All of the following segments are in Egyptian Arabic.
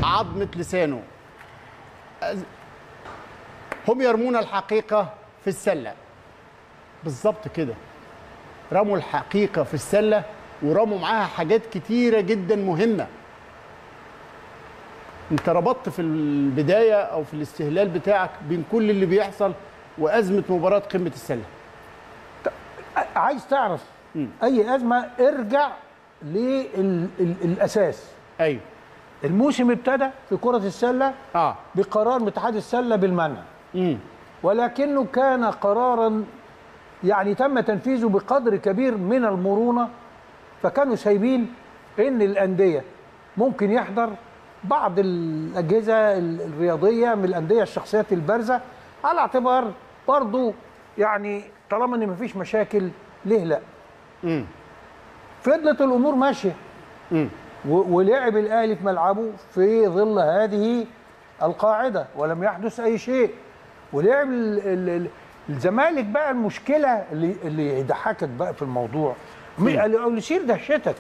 عظمه لسانه أز- هم يرمون الحقيقه في السله بالظبط كده رموا الحقيقه في السله ورموا معاها حاجات كتيره جدا مهمه انت ربطت في البدايه او في الاستهلال بتاعك بين كل اللي بيحصل وازمه مباراه قمه السله عايز تعرف اي ازمه ارجع للاساس ايوه الموسم ابتدى في كره السله اه بقرار من اتحاد السله بالمنع امم ولكنه كان قرارا يعني تم تنفيذه بقدر كبير من المرونه فكانوا سايبين ان الانديه ممكن يحضر بعض الاجهزه ال- الرياضيه من الانديه الشخصيات البارزه على اعتبار برضو يعني طالما ان مفيش مشاكل ليه لا امم فضلت الامور ماشيه امم و- ولعب الاهلي في ملعبه في ظل هذه القاعده ولم يحدث اي شيء ولعب ال- ال- ال- الزمالك بقى المشكله اللي اللي يضحكك بقى في الموضوع م- اللي اللي يثير دهشتك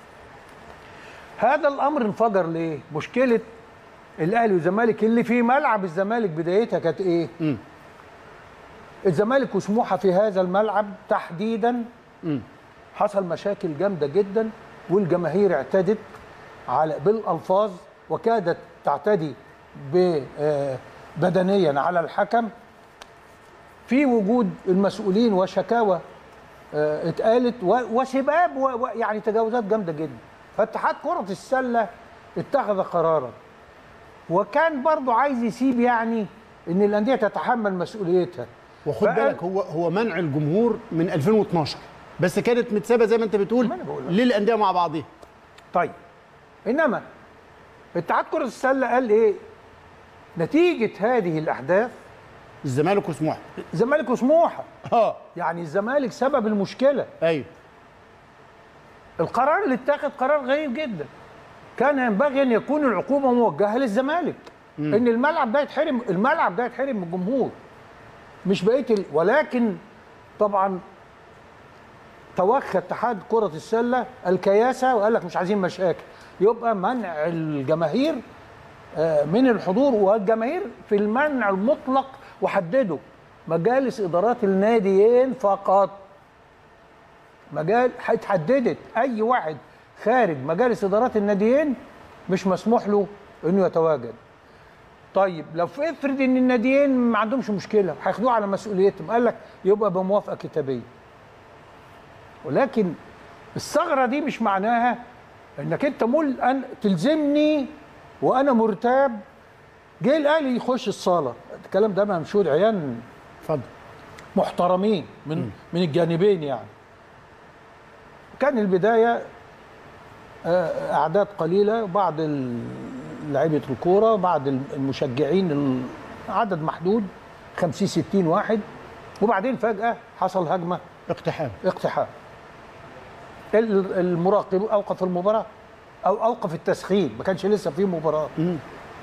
هذا الامر انفجر ليه؟ مشكله الاهلي والزمالك اللي في ملعب الزمالك بدايتها كانت ايه؟ مم. الزمالك وسموحه في هذا الملعب تحديدا مم. حصل مشاكل جامده جدا والجماهير اعتدت على بالالفاظ وكادت تعتدي ب- آه، بدنيا على الحكم في وجود المسؤولين وشكاوى آه، اتقالت و- وسباب و- و- يعني تجاوزات جامده جدا فاتحاد كره السله اتخذ قرارا وكان برضه عايز يسيب يعني ان الانديه تتحمل مسؤوليتها وخد فقال- بالك هو هو منع الجمهور من 2012 بس كانت متسابه زي ما انت بتقول ما أنا بقول لك. للانديه مع بعضها طيب انما اتحاد كره السله قال ايه نتيجه هذه الاحداث الزمالك وسموحه الزمالك وسموحه اه يعني الزمالك سبب المشكله ايوه القرار اللي اتخذ قرار غريب جدا كان ينبغي ان يكون العقوبه موجهه للزمالك ان الملعب ده يتحرم الملعب ده يتحرم من الجمهور مش بقيه ال... ولكن طبعا توخى اتحاد كره السله الكياسه وقال لك مش عايزين مشاكل يبقى منع الجماهير آه، من الحضور والجماهير في المنع المطلق وحدده مجالس ادارات الناديين فقط مجال اتحددت اي واحد خارج مجالس ادارات الناديين مش مسموح له انه يتواجد طيب لو افرض ان الناديين ما عندهمش مشكله هياخدوه على مسؤوليتهم قال لك يبقى بموافقه كتابيه ولكن الثغره دي مش معناها انك انت مل أن تلزمني وانا مرتاب جه الاهلي يخش الصاله الكلام ده منشور عيان اتفضل محترمين من من الجانبين يعني كان البدايه آه، اعداد قليله بعض ال- لعيبه الكوره بعض المشجعين ال- عدد محدود 50 60 واحد وبعدين فجاه حصل هجمه اقتحام اقتحام ال- المراقب اوقف المباراه او اوقف التسخين ما كانش لسه في مباراه مم.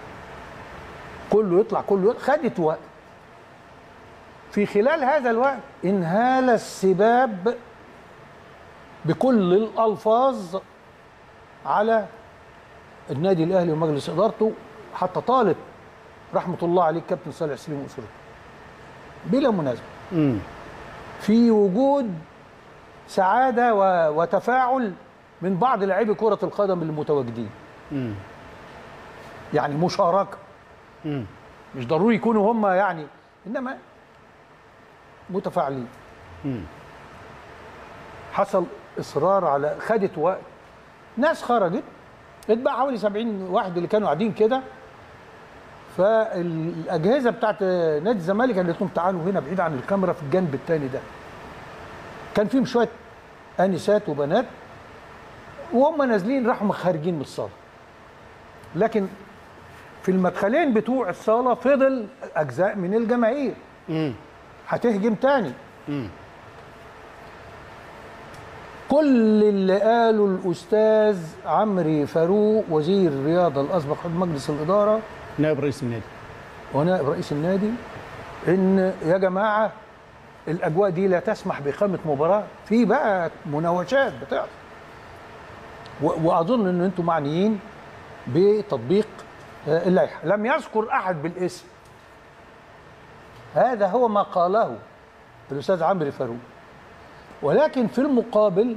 كله يطلع كله يطلع خدت وقت في خلال هذا الوقت انهال السباب بكل الالفاظ على النادي الاهلي ومجلس ادارته حتى طالب رحمه الله عليه الكابتن صالح سليم واسرته بلا منازع مم. في وجود سعاده و- وتفاعل من بعض لاعبي كره القدم المتواجدين مم. يعني مشاركه مم. مش ضروري يكونوا هم يعني انما متفاعلين مم. حصل اصرار على خدت وقت ناس خرجت اتباع حوالي 70 واحد اللي كانوا قاعدين كده فالاجهزه بتاعت نادي الزمالك قالت لهم تعالوا هنا بعيد عن الكاميرا في الجنب الثاني ده كان فيهم شويه انسات وبنات وهم نازلين راحوا خارجين من الصاله لكن في المدخلين بتوع الصاله فضل اجزاء من الجماهير مم. هتهجم تاني مم. كل اللي قاله الاستاذ عمري فاروق وزير الرياضه الاسبق عضو مجلس الاداره نائب رئيس النادي ونائب رئيس النادي ان يا جماعه الاجواء دي لا تسمح باقامه مباراه في بقى مناوشات بتحصل و- واظن ان انتم معنيين بتطبيق آه، اللائحه لم يذكر احد بالاسم هذا هو ما قاله الاستاذ عمرو فاروق ولكن في المقابل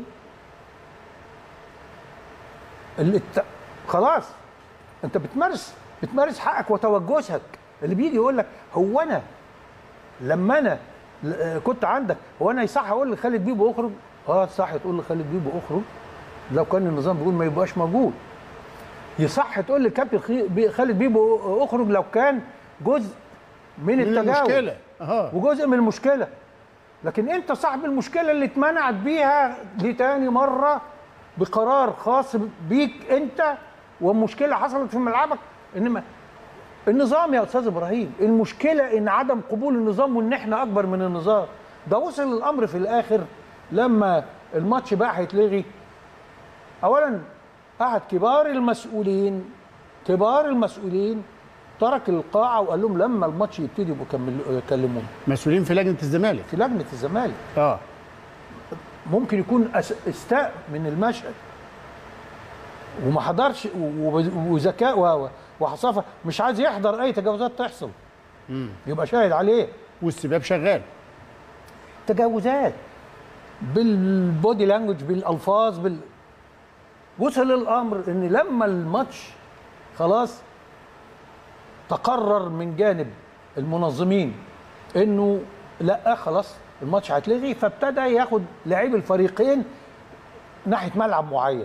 الت... خلاص انت بتمارس بتمارس حقك وتوجسك اللي بيجي يقول لك هو انا لما انا ل- آه، كنت عندك هو انا يصح اقول لخالد بيبو اخرج اه صح تقول لخالد بيبو اخرج لو كان النظام بيقول ما يبقاش موجود يصح تقول لكابتن خي- بي- خالد بيبو اخرج لو كان جزء من, من التجاوز المشكله اه وجزء من المشكله لكن انت صاحب المشكله اللي اتمنعت بيها لتاني مره بقرار خاص بيك انت ومشكله حصلت في ملعبك انما النظام يا استاذ ابراهيم المشكله ان عدم قبول النظام وان احنا اكبر من النظام ده وصل الامر في الاخر لما الماتش بقى هيتلغي اولا احد كبار المسؤولين كبار المسؤولين ترك القاعه وقال لهم لما الماتش يبتدي يبقوا كملوا- كلموني مسؤولين في لجنه الزمالك في لجنه الزمالك اه ممكن يكون أس- استاء من المشهد وما حضرش و- وذكاء و- و- وحصافه مش عايز يحضر اي تجاوزات تحصل يبقى شاهد عليه والسباب شغال تجاوزات بالبودي لانجوج بالالفاظ بال وصل الامر ان لما الماتش خلاص تقرر من جانب المنظمين انه لا خلاص الماتش هيتلغي فابتدى ياخد لاعبي الفريقين ناحيه ملعب معين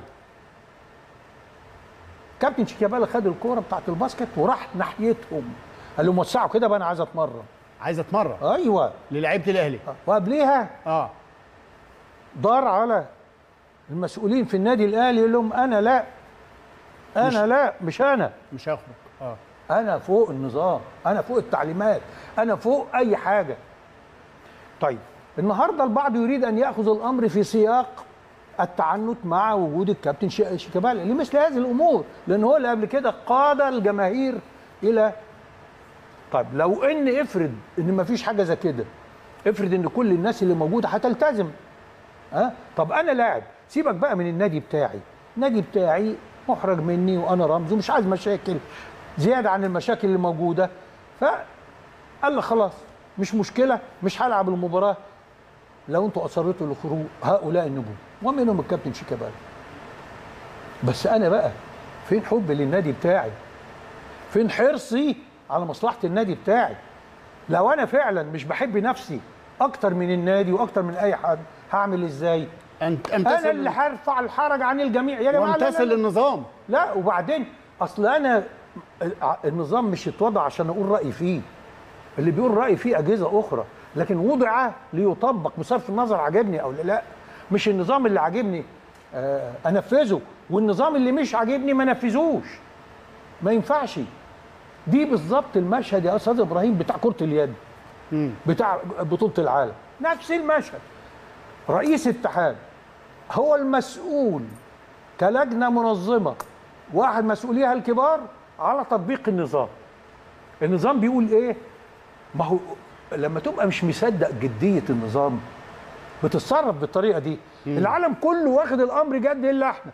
كابتن شيكابالا خد الكوره بتاعت الباسكت وراح ناحيتهم قال لهم وسعوا كده بقى انا عايز اتمرن عايز اتمرن ايوه للعيبه الاهلي وقبليها اه دار على المسؤولين في النادي الاهلي يقول لهم انا لا انا مش- لا مش انا مش هخرج اه انا فوق النظام انا فوق التعليمات انا فوق اي حاجه طيب النهارده البعض يريد ان ياخذ الامر في سياق التعنت مع وجود الكابتن شي- شيكابالا لمثل هذه الامور لان هو اللي قبل كده قاد الجماهير الى طيب لو ان افرض ان ما فيش حاجه زي كده افرض ان كل الناس اللي موجوده هتلتزم ها طب انا لاعب سيبك بقى من النادي بتاعي النادي بتاعي محرج مني وانا رمز ومش عايز مشاكل زياده عن المشاكل اللي موجوده فقال لك خلاص مش مشكله مش هلعب المباراه لو انتوا اصرتوا لخروج هؤلاء النجوم ومنهم الكابتن شيكابالا بس انا بقى فين حبي للنادي بتاعي فين حرصي على مصلحه النادي بتاعي لو انا فعلا مش بحب نفسي اكتر من النادي واكتر من اي حد هعمل ازاي انت انا امتثل اللي هرفع الحرج عن الجميع يا جماعه لا, لا, وامتثل لا, للنظام لا وبعدين اصل انا النظام مش اتوضع عشان اقول رايي فيه اللي بيقول رايي فيه اجهزه اخرى لكن وضع ليطبق بصرف النظر عجبني او لا مش النظام اللي عاجبني آه، انفذه والنظام اللي مش عاجبني ما نفذوش ما ينفعش دي بالظبط المشهد يا استاذ ابراهيم بتاع كره اليد بتاع بطوله العالم نفس المشهد رئيس اتحاد هو المسؤول كلجنه منظمه واحد مسؤوليها الكبار على تطبيق النظام النظام بيقول ايه ما هو لما تبقى مش مصدق جديه النظام بتتصرف بالطريقه دي العالم كله واخد الامر جد الا احنا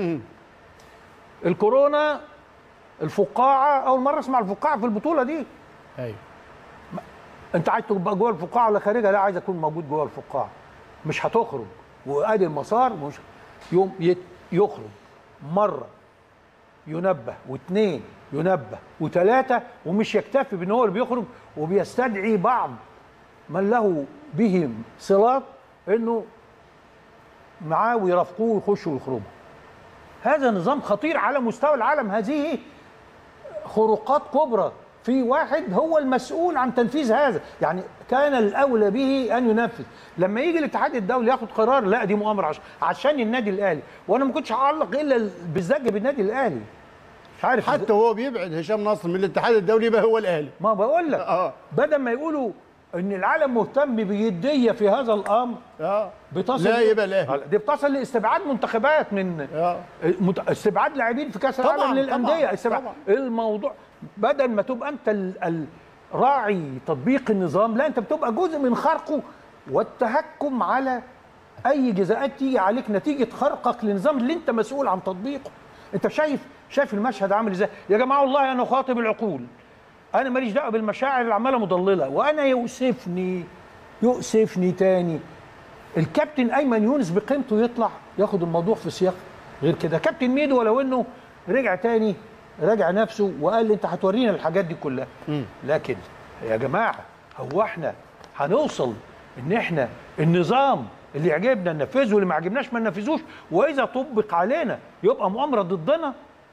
الكورونا الفقاعه اول مره اسمع الفقاعه في البطوله دي ايوه انت عايز تبقى جوه الفقاعه ولا خارجها لا عايز اكون موجود جوه الفقاعه مش هتخرج وادي المسار مش يوم يت- يخرج مره ينبه واثنين ينبه وثلاثه ومش يكتفي بان هو اللي بيخرج وبيستدعي بعض من له بهم صلات انه معاه ويرافقوه ويخشوا ويخرجوا هذا نظام خطير على مستوى العالم هذه خروقات كبرى في واحد هو المسؤول عن تنفيذ هذا يعني كان الاولى به ان ينفذ لما يجي الاتحاد الدولي ياخد قرار لا دي مؤامره عش- عشان النادي الاهلي وانا ما كنتش هعلق الا بالزج بالنادي الاهلي مش عارف حتى وهو بيبعد هشام نصر من الاتحاد الدولي يبقى هو الاهلي ما بقول لك اه بدل ما يقولوا ان العالم مهتم بجديه في هذا الامر اه بتصل لا يبقى الاهلي دي بتصل لاستبعاد منتخبات من اه مت- استبعاد لاعبين في كاس طبعاً، العالم للانديه طبعاً، استبعاد طبعاً. الموضوع بدل ما تبقى انت ال- ال- راعي تطبيق النظام لا انت بتبقى جزء من خرقه والتهكم على اي جزاءات تيجي عليك نتيجه خرقك للنظام اللي انت مسؤول عن تطبيقه انت شايف شايف المشهد عامل ازاي يا جماعه والله انا خاطب العقول انا ماليش دعوه بالمشاعر اللي عماله مضلله وانا يؤسفني يؤسفني تاني الكابتن ايمن يونس بقيمته يطلع ياخد الموضوع في سياق غير كده كابتن ميدو ولو انه رجع تاني راجع نفسه وقال لي انت هتورينا الحاجات دي كلها لكن يا جماعه هو احنا هنوصل ان احنا النظام اللي يعجبنا ننفذه واللي ما عجبناش ما ننفذوش واذا طبق علينا يبقى مؤامره ضدنا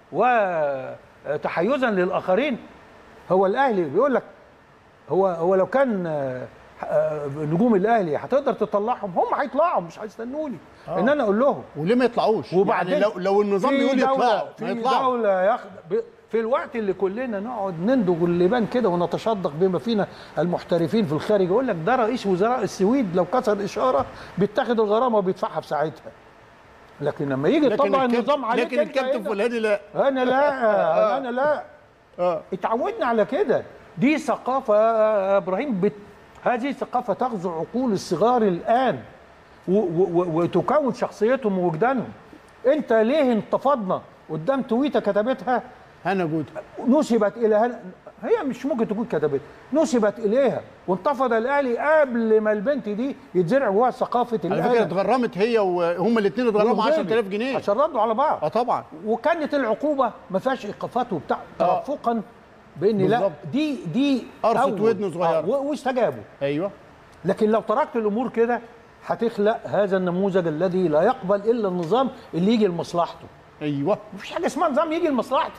وتحيزا للاخرين هو الاهلي بيقول لك هو هو لو كان آه، آه، نجوم الاهلي هتقدر تطلعهم هم هيطلعوا مش هيستنوني ان انا اقول لهم وليه ما يطلعوش وبعدين يعني لو لو النظام في بيقول دولة- يطلعوا ما في يطلعوا دولة ياخد ب- في الوقت اللي كلنا نقعد نندغ اللبان كده ونتشدق بما فينا المحترفين في الخارج يقول لك ده رئيس وزراء السويد لو كسر اشاره بيتاخد الغرامه وبيدفعها في ساعتها لكن لما يجي لكن يطبق الكابتن- النظام عليك لكن أنت الكابتن هنا- فلاني لا انا لا انا لا اه اتعودنا على كده دي ثقافة يا إبراهيم بت... هذه ثقافة تغزو عقول الصغار الآن و... و... و... وتكون شخصيتهم ووجدانهم أنت ليه انتفضنا قدام تويتة كتبتها هنا جود نسبت إلى هل... هي مش ممكن تكون كتبتها نسبت إليها وانتفض الأهلي قبل ما البنت دي يتزرع جواها ثقافة على الأهلي فكره اتغرمت هي وهم الاثنين اتغرموا 10000 جنيه عشان ردوا على بعض اه طبعا وكانت العقوبه ما فيهاش ايقافات وبتاع ترفقا بان لا بالظبط. دي دي قرصة أول. ودن صغيرة. آه، و- واستجابوا ايوه لكن لو تركت الامور كده هتخلق هذا النموذج الذي لا يقبل الا النظام اللي يجي لمصلحته ايوه مفيش حاجه اسمها نظام يجي لمصلحتي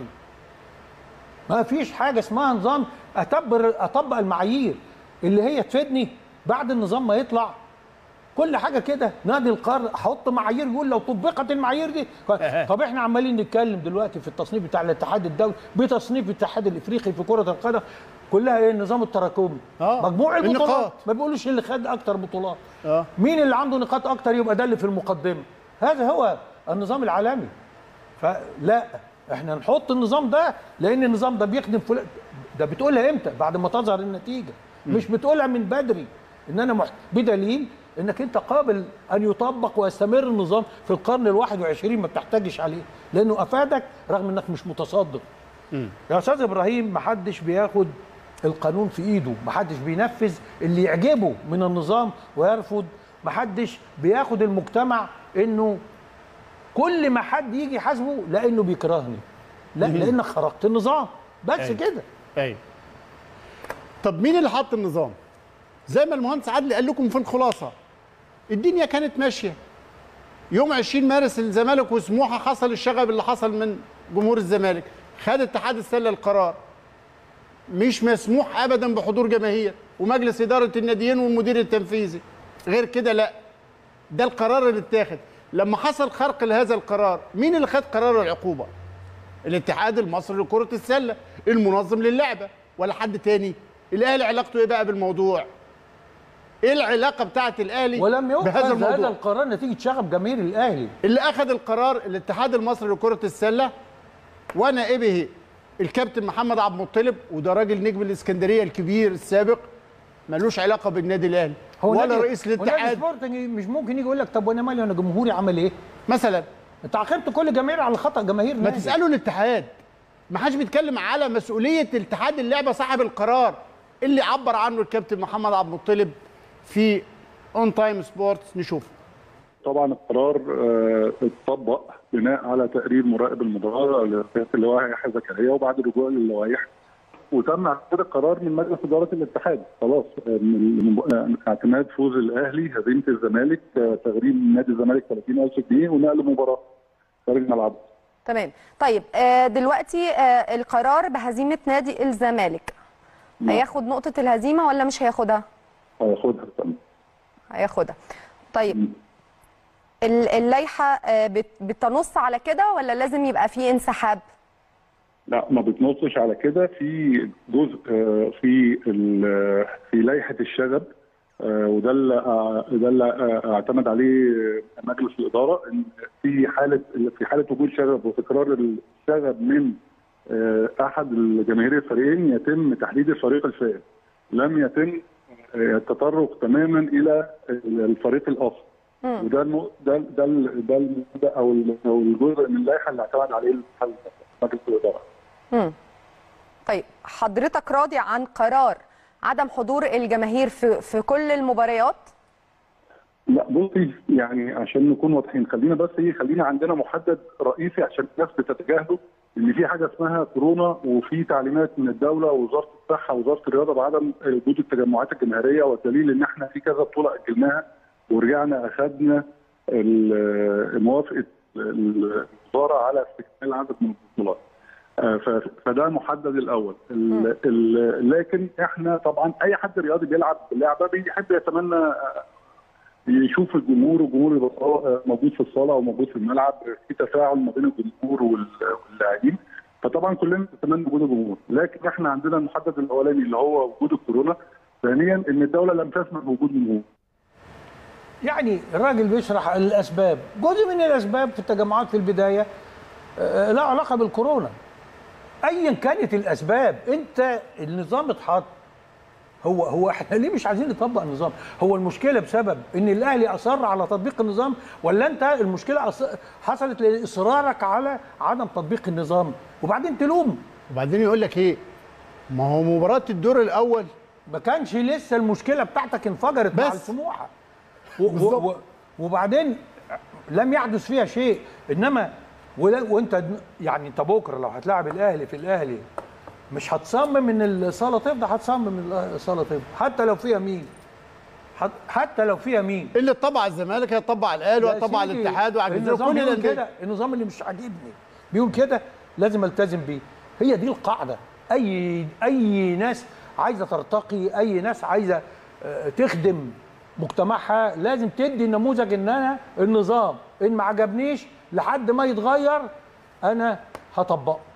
ما فيش حاجه اسمها نظام اتبر اطبق المعايير اللي هي تفيدني بعد النظام ما يطلع كل حاجه كده نادي القرن احط معايير يقول لو طبقت المعايير دي طب احنا عمالين نتكلم دلوقتي في التصنيف بتاع الاتحاد الدولي بتصنيف الاتحاد الافريقي في كره القدم كلها ايه النظام التراكمي آه، مجموع البطولات النقاط. ما بيقولوش اللي خد اكتر بطولات اه مين اللي عنده نقاط اكتر يبقى ده اللي في المقدمه هذا هو النظام العالمي فلا احنا نحط النظام ده لان النظام ده بيخدم فلان ده بتقولها امتى بعد ما تظهر النتيجه مش بتقولها من بدري ان انا محت... بدليل انك انت قابل ان يطبق ويستمر النظام في القرن الواحد وعشرين ما بتحتاجش عليه لانه افادك رغم انك مش متصدر يا استاذ ابراهيم محدش بياخد القانون في ايده محدش بينفذ اللي يعجبه من النظام ويرفض محدش بياخد المجتمع انه كل ما حد يجي يحاسبه لانه بيكرهني لا لانك خرقت النظام بس أيوة. كده ايوه طب مين اللي حط النظام زي ما المهندس عادل قال لكم في الخلاصه الدنيا كانت ماشيه يوم 20 مارس الزمالك وسموحه حصل الشغب اللي حصل من جمهور الزمالك خد اتحاد السله القرار مش مسموح ابدا بحضور جماهير ومجلس اداره الناديين والمدير التنفيذي غير كده لا ده القرار اللي اتاخد لما حصل خرق لهذا القرار مين اللي خد قرار العقوبه الاتحاد المصري لكرة السلة المنظم للعبة ولا حد تاني الأهلي علاقته ايه بقى بالموضوع ايه العلاقة بتاعت الأهلي ولم يؤخذ بهذا هذا الموضوع القرار نتيجه شغب جماهير الاهلي اللي أخذ القرار الاتحاد المصري لكرة السلة ونائبه الكابتن محمد عبد المطلب وده راجل نجم الإسكندرية الكبير السابق ملوش علاقة بالنادي الأهلي ولا نادي- رئيس ونادي الاتحاد سبورتنج مش ممكن يجي يقول لك طب وانا مالي انا جمهوري عمل ايه؟ مثلا انت عاقبت كل جماهير على خطا جماهير ما نادي. تسالوا الاتحاد ما حدش بيتكلم على مسؤوليه اتحاد اللعبه صاحب القرار اللي عبر عنه الكابتن محمد عبد المطلب في اون تايم سبورتس نشوف طبعا القرار آه، اتطبق بناء على تقرير مراقب المباراه لقياده اللواء يحيى زكريا وبعد الرجوع للوائح وتم اعتماد القرار من مجلس اداره الاتحاد خلاص آه، من- من- آه، اعتماد فوز الاهلي هزيمه الزمالك آه، تغريم نادي الزمالك 30000 جنيه ونقل مباراه خارج ملعبه تمام طيب آه، دلوقتي آه، القرار بهزيمه نادي الزمالك هياخد نقطه الهزيمه ولا مش هياخدها هياخدها تم هياخدها طيب ال- اللائحه آه، بت- بتنص على كده ولا لازم يبقى فيه انسحاب لا ما بتنصش على كده في جزء آه، في ال- في لائحه الشغب آه، وده اللي آه، ده اللي آه، اعتمد عليه مجلس الاداره ان في حاله في حاله وجود شغب وتكرار الشغب من آه، احد الجماهير الفريقين يتم تحديد الفريق الفائز لم يتم آه، التطرق تماما الى الفريق الاخر وده الم... ده ده ال- ده الم- ده او ال- او الجزء من اللائحه اللي اعتمد عليه الاتحاد مجلس الاداره. طيب حضرتك راضي عن قرار عدم حضور الجماهير في في كل المباريات لا بصي يعني عشان نكون واضحين خلينا بس ايه خلينا عندنا محدد رئيسي عشان الناس بتتجاهله ان في حاجه اسمها كورونا وفي تعليمات من الدوله ووزاره الصحه ووزاره الرياضه بعدم وجود التجمعات الجماهيريه والدليل ان احنا في كذا بطوله اجلناها ورجعنا اخذنا ال- موافقه الوزاره على استكمال عدد من البطولات. آه، ف- فده محدد الاول ال- ال- لكن احنا طبعا اي حد رياضي بيلعب لعبه بيحب يتمنى آه، يشوف الجمهور والجمهور يبقى آه، موجود في الصاله او موجود في الملعب في تفاعل ما بين الجمهور وال- واللاعبين فطبعا كلنا نتمنى وجود الجمهور لكن احنا عندنا المحدد الاولاني اللي هو وجود الكورونا ثانيا ان الدوله لم تسمح بوجود جمهور يعني الراجل بيشرح الاسباب جزء من الاسباب في التجمعات في البدايه آه، لا علاقه بالكورونا ايا كانت الاسباب انت النظام اتحط هو هو احنا ليه مش عايزين نطبق النظام هو المشكله بسبب ان الاهلي اصر على تطبيق النظام ولا انت المشكله أص- حصلت لاصرارك على عدم تطبيق النظام وبعدين تلوم وبعدين يقول لك ايه ما هو مباراه الدور الاول ما كانش لسه المشكله بتاعتك انفجرت مع بس. السموحه و- و- بالظبط. و- وبعدين لم يحدث فيها شيء انما ولا- وانت يعني انت بكره لو هتلاعب الاهلي في الاهلي مش هتصمم ان الصاله تفضى هتصمم ان الصاله تفضى حتى لو فيها مين حت- حتى لو فيها مين اللي طبع الزمالك هيطبع الاهلي يا وهيطبع سيدي، الاتحاد وعجزوا النظام كل بيقول الانديه كده النظام اللي مش عاجبني بيقول كده لازم التزم بيه هي دي القاعده اي اي ناس عايزه ترتقي اي ناس عايزه آه، تخدم مجتمعها لازم تدي النموذج ان انا النظام ان ما عجبنيش لحد ما يتغير انا هطبقه